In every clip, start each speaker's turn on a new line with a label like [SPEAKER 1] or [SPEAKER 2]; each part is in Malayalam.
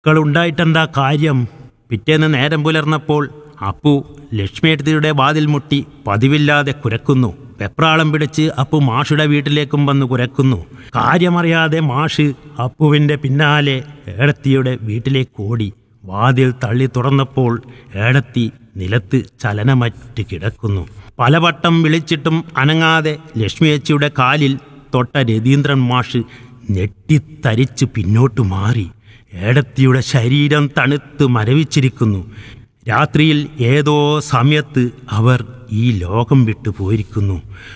[SPEAKER 1] മക്കളുണ്ടായിട്ടെന്താ കാര്യം പിറ്റേന്ന് നേരം പുലർന്നപ്പോൾ അപ്പു ലക്ഷ്മിയെടുത്തിയുടെ വാതിൽ മുട്ടി പതിവില്ലാതെ കുരക്കുന്നു വെപ്രാളം പിടിച്ച് അപ്പു മാഷുടെ വീട്ടിലേക്കും വന്ന് കുരക്കുന്നു കാര്യമറിയാതെ മാഷ് അപ്പുവിൻ്റെ പിന്നാലെ ഏടത്തിയുടെ വീട്ടിലേക്ക് ഓടി വാതിൽ തള്ളി തുറന്നപ്പോൾ ഏടത്തി നിലത്ത് ചലനമറ്റ് കിടക്കുന്നു പലവട്ടം വിളിച്ചിട്ടും അനങ്ങാതെ ലക്ഷ്മിയച്ചിയുടെ കാലിൽ തൊട്ട രതീന്ദ്രൻ മാഷ് ഞെട്ടിത്തരിച്ച് പിന്നോട്ട് മാറി ഏടത്തിയുടെ ശരീരം തണുത്ത് മരവിച്ചിരിക്കുന്നു രാത്രിയിൽ ഏതോ സമയത്ത് അവർ ഈ ലോകം വിട്ടു പോയിരിക്കുന്നു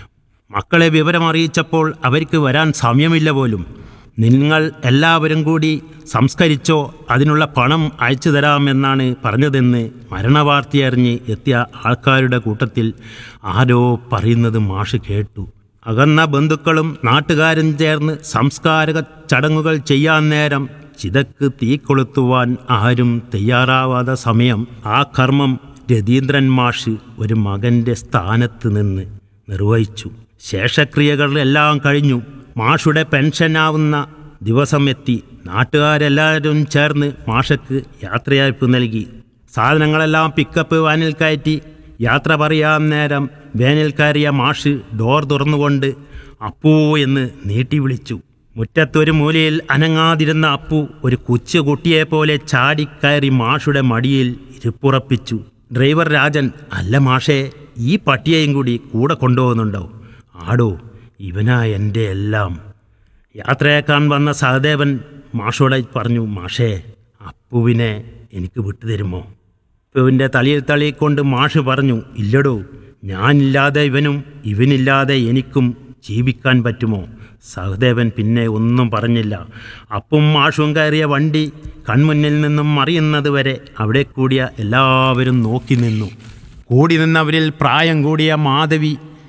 [SPEAKER 1] മക്കളെ വിവരമറിയിച്ചപ്പോൾ അവർക്ക് വരാൻ സമയമില്ല പോലും നിങ്ങൾ എല്ലാവരും കൂടി സംസ്കരിച്ചോ അതിനുള്ള പണം അയച്ചു തരാമെന്നാണ് പറഞ്ഞതെന്ന് മരണവാർത്ത അറിഞ്ഞ് എത്തിയ ആൾക്കാരുടെ കൂട്ടത്തിൽ ആരോ പറയുന്നത് മാഷ് കേട്ടു അകന്ന ബന്ധുക്കളും നാട്ടുകാരും ചേർന്ന് സംസ്കാരക ചടങ്ങുകൾ ചെയ്യാൻ നേരം ചിതക്ക് തീ കൊളുത്തുവാൻ ആരും തയ്യാറാവാത്ത സമയം ആ കർമ്മം രതീന്ദ്രൻ മാഷ് ഒരു മകൻ്റെ സ്ഥാനത്ത് നിന്ന് നിർവഹിച്ചു ശേഷക്രിയകളെല്ലാം കഴിഞ്ഞു മാഷുടെ പെൻഷനാവുന്ന ദിവസം എത്തി നാട്ടുകാരെല്ലാവരും ചേർന്ന് മാഷക്ക് യാത്രയയപ്പ് നൽകി സാധനങ്ങളെല്ലാം പിക്കപ്പ് വാനിൽ കയറ്റി യാത്ര പറയാൻ നേരം വേനിൽ കയറിയ മാഷ് ഡോർ തുറന്നുകൊണ്ട് അപ്പൂ എന്ന് നീട്ടി വിളിച്ചു മുറ്റത്തൊരു മൂലയിൽ അനങ്ങാതിരുന്ന അപ്പു ഒരു കൊച്ചു കുട്ടിയെപ്പോലെ ചാടിക്കയറി മാഷുടെ മടിയിൽ ഇരിപ്പുറപ്പിച്ചു ഡ്രൈവർ രാജൻ അല്ല മാഷേ ഈ പട്ടിയെയും കൂടി കൂടെ കൊണ്ടുപോകുന്നുണ്ടോ ആടോ ഇവനാ എൻ്റെ എല്ലാം യാത്രയാക്കാൻ വന്ന സഹദേവൻ മാഷോടെ പറഞ്ഞു മാഷേ അപ്പുവിനെ എനിക്ക് വിട്ടുതരുമോ അപ്പുവിൻ്റെ തലയിൽ തള്ളിക്കൊണ്ട് മാഷ് പറഞ്ഞു ഇല്ലടോ ഞാനില്ലാതെ ഇവനും ഇവനില്ലാതെ എനിക്കും ജീവിക്കാൻ പറ്റുമോ സഹദേവൻ പിന്നെ ഒന്നും പറഞ്ഞില്ല അപ്പും മാഷും കയറിയ വണ്ടി കൺമുന്നിൽ നിന്നും മറിയുന്നത് വരെ അവിടെ കൂടിയ എല്ലാവരും നോക്കി നിന്നു കൂടി നിന്നവരിൽ പ്രായം കൂടിയ മാധവി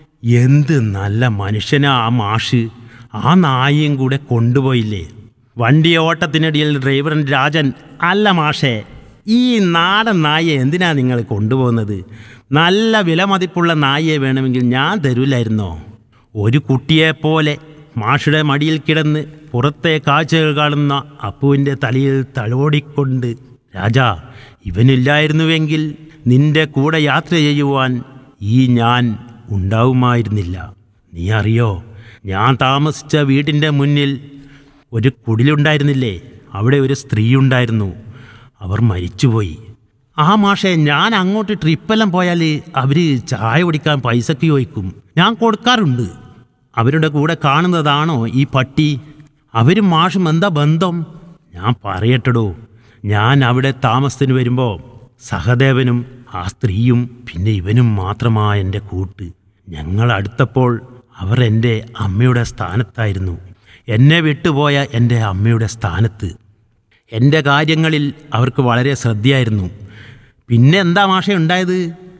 [SPEAKER 1] എന്ത് നല്ല മനുഷ്യനാ ആ മാഷ് ആ നായയും കൂടെ കൊണ്ടുപോയില്ലേ വണ്ടി ഓട്ടത്തിനിടയിൽ ഡ്രൈവറൻ രാജൻ അല്ല മാഷേ ഈ നാടൻ നായയെ എന്തിനാ നിങ്ങൾ കൊണ്ടുപോകുന്നത് നല്ല വിലമതിപ്പുള്ള നായയെ വേണമെങ്കിൽ ഞാൻ തരൂലായിരുന്നോ ഒരു കുട്ടിയെപ്പോലെ മാഷുടെ മടിയിൽ കിടന്ന് പുറത്തെ കാഴ്ചകൾ കാണുന്ന അപ്പുവിൻ്റെ തലയിൽ തലോടിക്കൊണ്ട് രാജാ ഇവനില്ലായിരുന്നുവെങ്കിൽ നിന്റെ കൂടെ യാത്ര ചെയ്യുവാൻ ഈ ഞാൻ ഉണ്ടാവുമായിരുന്നില്ല നീ അറിയോ ഞാൻ താമസിച്ച വീടിൻ്റെ മുന്നിൽ ഒരു കുടിലുണ്ടായിരുന്നില്ലേ അവിടെ ഒരു സ്ത്രീ ഉണ്ടായിരുന്നു അവർ മരിച്ചുപോയി ആ മാഷെ ഞാൻ അങ്ങോട്ട് ട്രിപ്പെല്ലാം പോയാൽ അവർ ചായ കുടിക്കാൻ പൈസക്ക് ചോദിക്കും ഞാൻ കൊടുക്കാറുണ്ട് അവരുടെ കൂടെ കാണുന്നതാണോ ഈ പട്ടി അവരും മാഷും എന്താ ബന്ധം ഞാൻ പറയട്ടടോ ഞാൻ അവിടെ താമസത്തിന് വരുമ്പോൾ സഹദേവനും ആ സ്ത്രീയും പിന്നെ ഇവനും മാത്രമാ എൻ്റെ കൂട്ട് ഞങ്ങൾ അടുത്തപ്പോൾ അവർ എൻ്റെ അമ്മയുടെ സ്ഥാനത്തായിരുന്നു എന്നെ വിട്ടുപോയ എൻ്റെ അമ്മയുടെ സ്ഥാനത്ത് എൻ്റെ കാര്യങ്ങളിൽ അവർക്ക് വളരെ ശ്രദ്ധയായിരുന്നു പിന്നെ എന്താ മാഷ ഉണ്ടായത്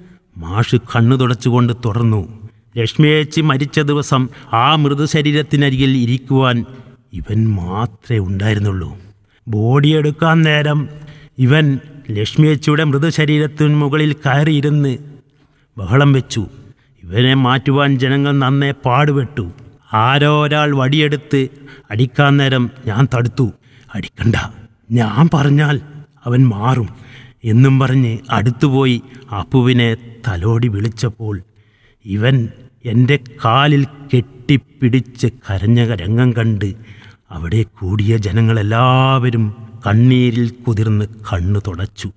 [SPEAKER 1] മാഷ് കണ്ണു തുടച്ചുകൊണ്ട് തുറന്നു ലക്ഷ്മിയേച്ചി മരിച്ച ദിവസം ആ മൃതശരീരത്തിനരികിൽ ഇരിക്കുവാൻ ഇവൻ മാത്രമേ ഉണ്ടായിരുന്നുള്ളൂ ബോഡി എടുക്കാൻ നേരം ഇവൻ ലക്ഷ്മിയേച്ചിയുടെ മൃതശരീരത്തിന് മുകളിൽ കയറിയിരുന്ന് ബഹളം വെച്ചു ഇവനെ മാറ്റുവാൻ ജനങ്ങൾ നന്നേ പാടുപെട്ടു ആരോ ഒരാൾ വടിയെടുത്ത് അടിക്കാൻ നേരം ഞാൻ തടുത്തു അടിക്കണ്ട ഞാൻ പറഞ്ഞാൽ അവൻ മാറും എന്നും പറഞ്ഞ് അടുത്തുപോയി അപ്പുവിനെ തലോടി വിളിച്ചപ്പോൾ ഇവൻ എൻ്റെ കാലിൽ കെട്ടിപ്പിടിച്ച് കരഞ്ഞ രംഗം കണ്ട് അവിടെ കൂടിയ ജനങ്ങളെല്ലാവരും കണ്ണീരിൽ കുതിർന്ന് കണ്ണു തുടച്ചു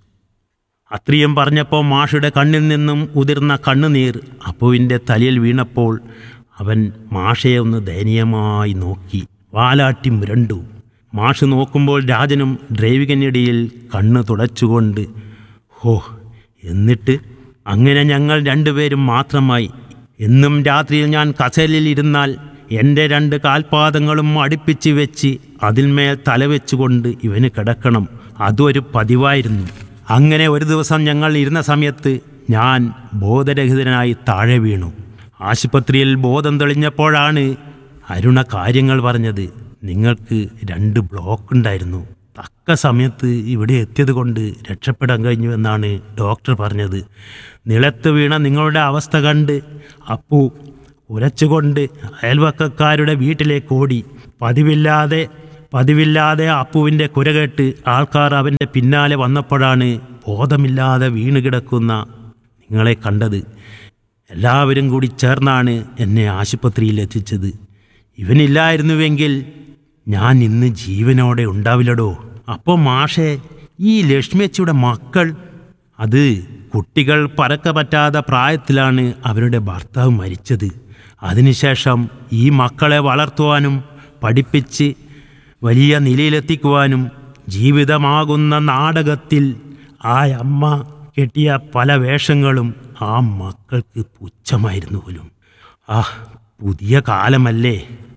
[SPEAKER 1] അത്രയും പറഞ്ഞപ്പോൾ മാഷുടെ കണ്ണിൽ നിന്നും ഉതിർന്ന കണ്ണുനീർ അപ്പുവിൻ്റെ തലയിൽ വീണപ്പോൾ അവൻ മാഷയെ ഒന്ന് ദയനീയമായി നോക്കി വാലാട്ടി മുരണ്ടു മാഷ് നോക്കുമ്പോൾ രാജനും ഡ്രൈവിങ്ങിനിടയിൽ കണ്ണ് തുടച്ചുകൊണ്ട് ഹോ എന്നിട്ട് അങ്ങനെ ഞങ്ങൾ രണ്ടുപേരും മാത്രമായി എന്നും രാത്രിയിൽ ഞാൻ കസേലിൽ ഇരുന്നാൽ എൻ്റെ രണ്ട് കാൽപാദങ്ങളും അടുപ്പിച്ച് വെച്ച് അതിന്മേൽ തലവെച്ചുകൊണ്ട് ഇവന് കിടക്കണം അതൊരു പതിവായിരുന്നു അങ്ങനെ ഒരു ദിവസം ഞങ്ങൾ ഇരുന്ന സമയത്ത് ഞാൻ ബോധരഹിതനായി താഴെ വീണു ആശുപത്രിയിൽ ബോധം തെളിഞ്ഞപ്പോഴാണ് അരുണ കാര്യങ്ങൾ പറഞ്ഞത് നിങ്ങൾക്ക് രണ്ട് ബ്ലോക്ക് ഉണ്ടായിരുന്നു തക്ക സമയത്ത് ഇവിടെ എത്തിയത് കൊണ്ട് രക്ഷപ്പെടാൻ കഴിഞ്ഞു എന്നാണ് ഡോക്ടർ പറഞ്ഞത് നിലത്ത് വീണ നിങ്ങളുടെ അവസ്ഥ കണ്ട് അപ്പു ഉരച്ചുകൊണ്ട് അയൽവക്കക്കാരുടെ വീട്ടിലേക്ക് ഓടി പതിവില്ലാതെ പതിവില്ലാതെ അപ്പുവിൻ്റെ കുരകേട്ട് ആൾക്കാർ അവൻ്റെ പിന്നാലെ വന്നപ്പോഴാണ് ബോധമില്ലാതെ വീണ് കിടക്കുന്ന നിങ്ങളെ കണ്ടത് എല്ലാവരും കൂടി ചേർന്നാണ് എന്നെ ആശുപത്രിയിൽ എത്തിച്ചത് ഇവനില്ലായിരുന്നുവെങ്കിൽ ഞാൻ ഇന്ന് ജീവനോടെ ഉണ്ടാവില്ലടോ അപ്പോൾ മാഷെ ഈ ലക്ഷ്മിയച്ചിയുടെ മക്കൾ അത് കുട്ടികൾ പറക്ക പറ്റാത്ത പ്രായത്തിലാണ് അവരുടെ ഭർത്താവ് മരിച്ചത് അതിനുശേഷം ഈ മക്കളെ വളർത്തുവാനും പഠിപ്പിച്ച് വലിയ നിലയിലെത്തിക്കുവാനും ജീവിതമാകുന്ന നാടകത്തിൽ ആ അമ്മ കെട്ടിയ പല വേഷങ്ങളും ആ മക്കൾക്ക് പുച്ഛമായിരുന്നു പോലും ആ പുതിയ കാലമല്ലേ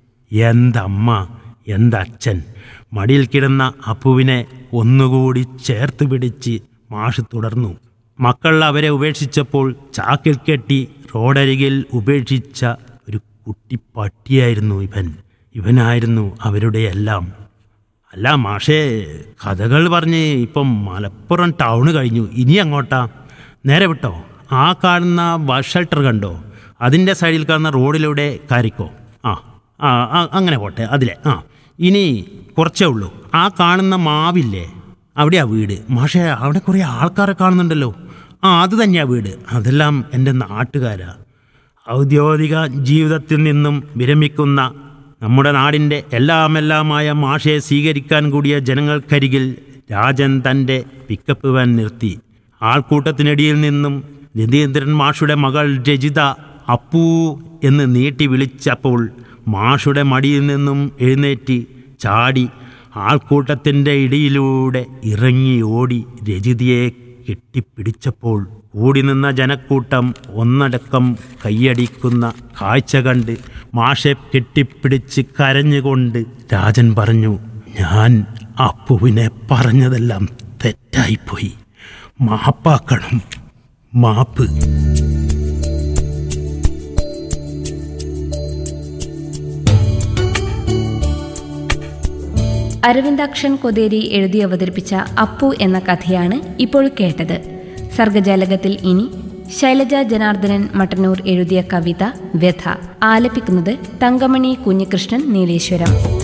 [SPEAKER 1] എന്തമ്മ എന്തച്ഛൻ മടിയിൽ കിടന്ന അപ്പുവിനെ ഒന്നുകൂടി ചേർത്ത് പിടിച്ച് മാഷ് തുടർന്നു മക്കൾ അവരെ ഉപേക്ഷിച്ചപ്പോൾ ചാക്കിൽ കെട്ടി റോഡരികിൽ ഉപേക്ഷിച്ച ഒരു കുട്ടി പട്ടിയായിരുന്നു ഇവൻ ഇവനായിരുന്നു അവരുടെ എല്ലാം അല്ല മാഷേ കഥകൾ പറഞ്ഞ് ഇപ്പം മലപ്പുറം ടൗണ് കഴിഞ്ഞു ഇനി അങ്ങോട്ടാ നേരെ വിട്ടോ ആ കാണുന്ന ബസ് ഷെൽട്ടർ കണ്ടോ അതിൻ്റെ സൈഡിൽ കാണുന്ന റോഡിലൂടെ കയറിക്കോ ആ ആ ആ, അങ്ങനെ പോട്ടെ അതിലെ ആ ഇനി കുറച്ചേ ഉള്ളൂ ആ കാണുന്ന മാവില്ലേ അവിടെയാ വീട് മാഷേ അവിടെ കുറേ ആൾക്കാരെ കാണുന്നുണ്ടല്ലോ ആ അത് തന്നെയാ വീട് അതെല്ലാം എൻ്റെ നാട്ടുകാരാ ഔദ്യോഗിക ജീവിതത്തിൽ നിന്നും വിരമിക്കുന്ന നമ്മുടെ നാടിൻ്റെ എല്ലാമെല്ലാമായ മാഷയെ സ്വീകരിക്കാൻ കൂടിയ ജനങ്ങൾക്കരികിൽ രാജൻ തൻ്റെ പിക്കപ്പ് വാൻ നിർത്തി ആൾക്കൂട്ടത്തിനിടയിൽ നിന്നും രതീന്ദ്രൻ മാഷുടെ മകൾ രജിത അപ്പൂ എന്ന് നീട്ടി വിളിച്ചപ്പോൾ മാഷുടെ മടിയിൽ നിന്നും എഴുന്നേറ്റ് ചാടി ആൾക്കൂട്ടത്തിൻ്റെ ഇടയിലൂടെ ഇറങ്ങി ഓടി രജിതയെ കെട്ടിപ്പിടിച്ചപ്പോൾ കൂടി നിന്ന ജനക്കൂട്ടം ഒന്നടക്കം കൈയടിക്കുന്ന കാഴ്ച കണ്ട് മാഷെ കെട്ടിപ്പിടിച്ച് കരഞ്ഞുകൊണ്ട് രാജൻ പറഞ്ഞു ഞാൻ അപ്പുവിനെ പറഞ്ഞതെല്ലാം തെറ്റായിപ്പോയി മാപ്പാക്കണം മാപ്പ്
[SPEAKER 2] അരവിന്ദാക്ഷൻ കൊതേരി എഴുതി അവതരിപ്പിച്ച അപ്പു എന്ന കഥയാണ് ഇപ്പോൾ കേട്ടത് സർഗജാലകത്തിൽ ഇനി ശൈലജ ജനാർദ്ദനൻ മട്ടന്നൂർ എഴുതിയ കവിത വ്യഥ ആലപിക്കുന്നത് തങ്കമണി കുഞ്ഞികൃഷ്ണൻ നീലേശ്വരം